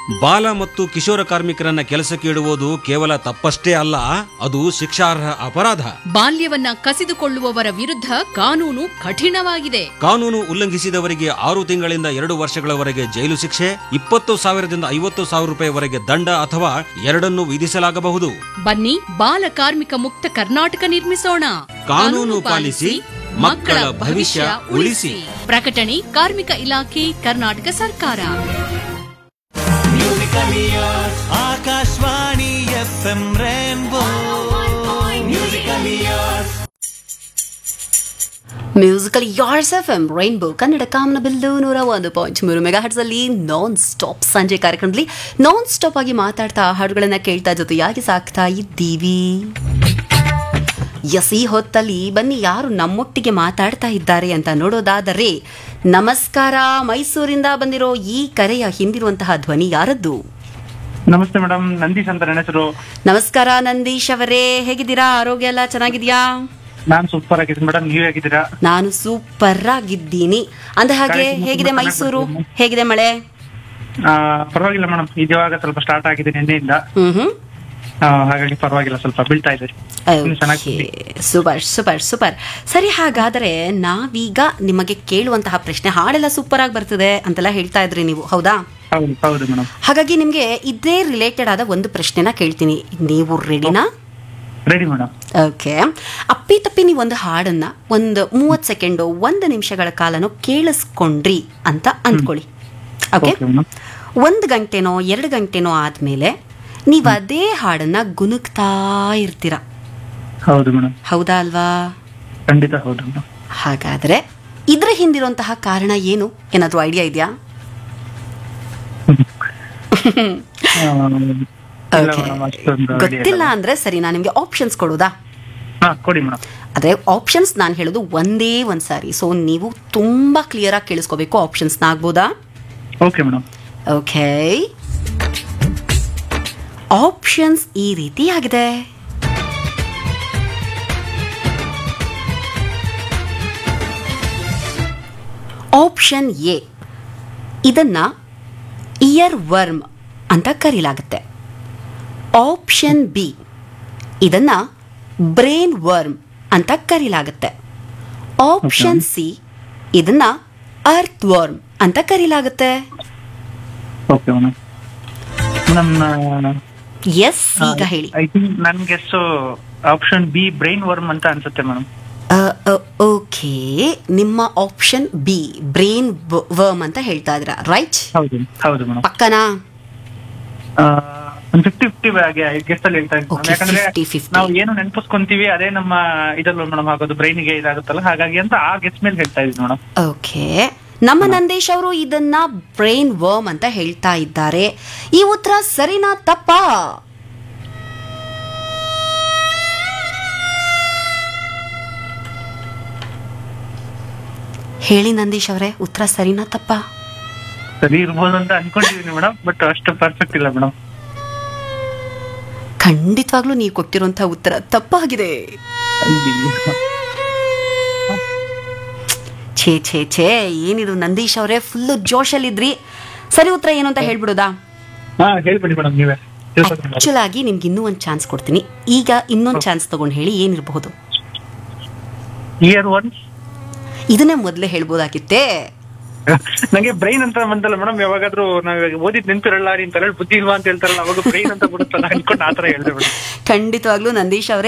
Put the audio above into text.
ಬಾಲ ಮತ್ತು ಕಿಶೋರ ಕಾರ್ಮಿಕರನ್ನ ಕೆಲಸಕ್ಕೆ ಇಡುವುದು ಕೇವಲ ತಪ್ಪಷ್ಟೇ ಅಲ್ಲ ಅದು ಶಿಕ್ಷಾರ್ಹ ಅಪರಾಧ ಬಾಲ್ಯವನ್ನ ಕಸಿದುಕೊಳ್ಳುವವರ ವಿರುದ್ಧ ಕಾನೂನು ಕಠಿಣವಾಗಿದೆ ಕಾನೂನು ಉಲ್ಲಂಘಿಸಿದವರಿಗೆ ಆರು ತಿಂಗಳಿಂದ ಎರಡು ವರ್ಷಗಳವರೆಗೆ ಜೈಲು ಶಿಕ್ಷೆ ಇಪ್ಪತ್ತು ಸಾವಿರದಿಂದ ಐವತ್ತು ಸಾವಿರ ರೂಪಾಯಿವರೆಗೆ ದಂಡ ಅಥವಾ ಎರಡನ್ನು ವಿಧಿಸಲಾಗಬಹುದು ಬನ್ನಿ ಬಾಲ ಕಾರ್ಮಿಕ ಮುಕ್ತ ಕರ್ನಾಟಕ ನಿರ್ಮಿಸೋಣ ಕಾನೂನು ಪಾಲಿಸಿ ಮಕ್ಕಳ ಭವಿಷ್ಯ ಉಳಿಸಿ ಪ್ರಕಟಣೆ ಕಾರ್ಮಿಕ ಇಲಾಖೆ ಕರ್ನಾಟಕ ಸರ್ಕಾರ Akashvani F M rainbow musical years musical years F M rainbow Kannada ಕಾಮನ ಬಿಲ್ಲು ನೂರ ಒಂದು ಪಾಯಿಂಟ್ ಮೂರು ಮೆಗಾ ಅಲ್ಲಿ ನಾನ್ ಸ್ಟಾಪ್ ಸಂಜೆ ಕಾರ್ಯಕ್ರಮದಲ್ಲಿ ನಾನ್ ಸ್ಟಾಪ್ ಆಗಿ ಮಾತಾಡ್ತಾ ಹಾಡುಗಳನ್ನ ಕೇಳ್ತಾ ಜೊತೆಯಾಗಿ ಸಾಕ್ತಾ ಇದ್ದೀವಿ ಎಸ್ ಈ ಹೊತ್ತಲ್ಲಿ ಬನ್ನಿ ಯಾರು ನಮ್ಮೊಟ್ಟಿಗೆ ಮಾತಾಡ್ತಾ ಇದ್ದಾರೆ ಅಂತ ನೋಡೋದಾದರೆ ನಮಸ್ಕಾರ ಮೈಸೂರಿಂದ ಬಂದಿರೋ ಈ ಕರೆಯ ಹಿಂದಿರುವಂತಹ ಧ್ವನಿ ಯಾರದ್ದು ನಮಸ್ತೆ ಮೇಡಮ್ ನಂದೀಶ್ ಅಂತ ನನ್ನ ಹೆಸರು ನಮಸ್ಕಾರ ನಂದೀಶ್ ಅವರೇ ಹೇಗಿದ್ದೀರಾ ಆರೋಗ್ಯ ಎಲ್ಲ ಚೆನ್ನಾಗಿದ್ಯಾ ನಾನ್ ಸೂಪರ್ ಆಗಿದ್ದೀನಿ ಮೇಡಮ್ ನೀವ್ ಹೇಗಿದ್ದೀರಾ ನಾನು ಸೂಪರ್ ಆಗಿದ್ದೀನಿ ಅಂದ ಹಾಗೆ ಕಾರ್ಯಕ್ರಮ ಹೇಗಿದೆ ತುಂಬಾ ಮೈಸೂರು ಚೆನ್ನಾಗಿ ಹೇಗಿದೆ ಮಳೆ ಆ, ಪರವಾಗಿಲ್ಲ ಮೇಡಮ್ ಇವಾಗ ಸ್ವಲ್ಪ ಸ್ಟಾರ್ಟ್ ಆಗಿದೆ ನಿನ್ನೆಯಿಂದ ಹ್ಮ್ ಹ್ಮ್ ಆ, ಹಾಗಾಗಿ ಪರವಾಗಿಲ್ಲ ಸ್ವಲ್ಪ ಬೀಳ್ತಾ ಇದೆ ಇನ್ನು ಚೆನ್ನಾಗಿ ಸೂಪರ್ ಸೂಪರ್ ಸೂಪರ್ ಸರಿ ಹಾಗಾದ್ರೆ ನಾವೀಗ ನಿಮಗೆ ಕೇಳುವಂತಹ ಪ್ರಶ್ನೆ ಹಾಡೆಲ್ಲ ಸೂಪರ್ ಆಗಿ ಬರ್ತದೆ ಅಂತೆಲ್ಲ ಹೇಳ್ತಾ ಇದ್ರಿ ನೀವು ಹೌದಾ ಹೌದು ಹೌದು ಮೇಡಮ್ ಹಾಗಾಗಿ ನಿಮ್ಗೆ ಇದೇ ರಿಲೇಟೆಡ್ ಆದ ಒಂದು ಪ್ರಶ್ನೆನ ಕೇಳ್ತೀನಿ ನೀವು ರೆಡಿನಾ ರೆಡಿ ಮೇಡಮ್ ಓಕೆ ಅಪ್ಪಿ ತಪ್ಪಿ ನೀವು ಒಂದು ಹಾಡನ್ನ ಒಂದು ಮೂವತ್ತು ಸೆಕೆಂಡು ಒಂದು ನಿಮಿಷಗಳ ಕಾಲನೋ ಕೇಳಿಸ್ಕೊಂಡ್ರಿ ಅಂತ ಅಂದ್ಕೊಳ್ಳಿ ಓಕೆ ಓಕೆ ಮೇಡಮ್ ಒಂದು ಗಂಟೆನೋ ಎರಡು ಗಂಟೆನೋ ಆದ್ಮೇಲೆ ನೀವು ಅದೇ ಹಾಡನ್ನ ಗುನುಗ್ತಾ ಇರ್ತೀರ ಹೌದು ಮೇಡಮ್ ಹೌದಾ ಅಲ್ವಾ ಖಂಡಿತ ಹೌದು ಮೇಡಮ್ ಹಾಗಾದ್ರೆ ಇದ್ರ ಹಿಂದಿರುವಂತಹ ಕಾರಣ ಏನು ಏನಾದ್ರೂ ಐಡಿಯಾ ಇದೆಯಾ ಇಲ್ಲ Okay. ಮೇಡಮ್ ಅಷ್ಟೊಂದು idea ಗೊತ್ತಿಲ್ಲ ಇಲ್ಲ. ಅಂದ್ರೆ ಸರಿ ನಾನು ನಿಮ್ಗೆ ಆಪ್ಷನ್ಸ್ ಕೊಡೋದಾ ಹಾ ಕೊಡಿ ಮೇಡಮ್ ಅದೇ ಆಪ್ಷನ್ಸ್ ನಾನು ಹೇಳೋದು ಒಂದೇ ಒಂದ್ ಸಾರಿ ಸೊ ನೀವು ತುಂಬಾ ಕ್ಲಿಯರ್ ಆಗಿ ಕೇಳಿಸ್ಕೋಬೇಕು ಆಪ್ಷನ್ಸ್ನ ಆಗ್ಬೋದಾ ಓಕೆ ಮೇಡಮ್ ಓಕೆ ಆಪ್ಷನ್ಸ್ ಈ ರೀತಿ ಆಗಿದೆ ಆಪ್ಷನ್ ಎ ಇದನ್ನ ಇಯರ್ ವರ್ಮ್ ಅಂತ ಕರೀಲಾಗುತ್ತೆ ಆಪ್ಷನ್ ಬಿ ಇದನ್ನ ಬ್ರೈನ್ ವರ್ಮ್ ಅಂತ ಕರೀಲಾಗುತ್ತೆ ಆಪ್ಷನ್ ಸಿ ಇದನ್ನ ಅರ್ತ್ ವರ್ಮ್ ಅಂತ ಕರೀಲಾಗುತ್ತೆ ಓಕೆ ಮೇಡಮ್ ಮೇಡಮ್ ಎಸ್ ಈಗ ಹೇಳಿ ಐ ಥಿಂಕ್ ನನ್ guess option B brain worm ಅಂತ ಅನ್ಸುತ್ತೆ ಮೇಡಮ್ ಓಕೆ ನಿಮ್ಮ ಆಪ್ಷನ್ ಬಿ ಬ್ರೈನ್ ವರ್ಮ್ ಅಂತ ಹೇಳ್ತಾ ಇದ್ರ ರೈಟ್ ಹೌದು ಹೌದು ಮೇಡಮ್ ಪಕ್ಕನಾ ಒಂದು ಫಿಫ್ಟಿ ಫಿಫ್ಟಿ ಗೆಸ್ಟ್ ಅಲ್ಲಿ ಹೇಳ್ತಾ ಇದ್ದೀನಿ Okay, ಯಾಕಂದ್ರೆ 50-50. ನಾವು ಏನು ನೆನಪಿಸ್ಕೊಂತೀವಿ ಅದೇ ನಮ್ಮ ಇದಲ್ಲೂ ಮೇಡಮ್ ಆಗೋದು ಬ್ರೈನ್ಗೆ ಇದಾಗುತ್ತಲ್ಲ ಹಾಗಾಗಿ ಅಂತ ಆ ಗೆಸ್ಟ್ ಮೇಲೆ ಹೇಳ್ತಾ ಇದ್ದೀನಿ ಮೇಡಮ್ ಓಕೆ ನಮ್ಮ ನಂದೇಶ್ ಅವರು ಇದನ್ನ ಬ್ರೈನ್ ವರ್ಮ್ ಅಂತ ಹೇಳ್ತಾ ಇದ್ದಾರೆ ಈ ಉತ್ತರ ಸರಿನಾ ತಪ್ಪಾ ಹೇಳಿ ನಂದೀಶ್ ಅವರೇ ಉತ್ತರ ಸರಿನಾ ತಪ್ಪಾ ಸರಿ ಇರ್ಬೋದು ಅಂತ ಅನ್ಕೊಂಡಿದೀನಿ ಮೇಡಮ್ ಬಟ್ ಅಷ್ಟು ಪರ್ಫೆಕ್ಟ್ ಇಲ್ಲ ಮೇಡಮ್ ಖಂಡಿತವಾಗ್ಲೂ ನೀವು ಕೊಟ್ಟಿರುವಂತಹ ಉತ್ತರ ತಪ್ಪಾಗಿದೆ ಛೇ ಛೇ ಛೇ ಏನಿದು ನಂದೀಶ್ ಅವರೇ ಫುಲ್ಲು ಜೋಶಲ್ಲಿದ್ರಿ ಸರಿ ಉತ್ತರ ಏನು ಅಂತ ಹೇಳ್ಬಿಡೋದಾ ಹಾ ಹೇಳ್ಬಿಡಿ ಮೇಡಮ್ ನೀವೇ ಆಕ್ಚುಲ್ ಆಗಿ ನಿಮ್ಗೆ ಇನ್ನೂ ಒಂದು ಚಾನ್ಸ್ ಕೊಡ್ತೀನಿ ಈಗ ಇನ್ನೊಂದು ಚಾನ್ಸ್ ತಗೊಂಡು ಹೇಳಿ ಏನಿರಬಹುದು ಇಯರ್ ಒನ್ ಇದನ್ನೇ ಮೊದಲೇ ಹೇಳ್ಬೋದಾಗಿತ್ತೇ ನಂಗೆ ಬ್ರೈನ್ ಅಂತ ಬಂತಲ್ಲ ಮೇಡಮ್ ಯಾವಾಗಾದ್ರೂ ನಾವ್ ಇವಾಗ ಓದಿದ್ ನೆನ್ಪಿರಲ್ಲ ಅಂತ ಹೇಳಿ ಬುದ್ಧಿ ಇಲ್ವಾ ಅಂತ ಹೇಳ್ತಾರಲ್ಲ ಅವಾಗ ಬ್ರೈನ್ ಅಂತ ಬಿಡುತ್ತಲ್ಲ ಅನ್ಕೊಂಡು ಆತರ ಹೇಳ್ದೆ ಮೇಡಮ್ ಖಂಡಿತವಾಗ್ಲೂ ನಂದೀಶ್ ಅವರೇ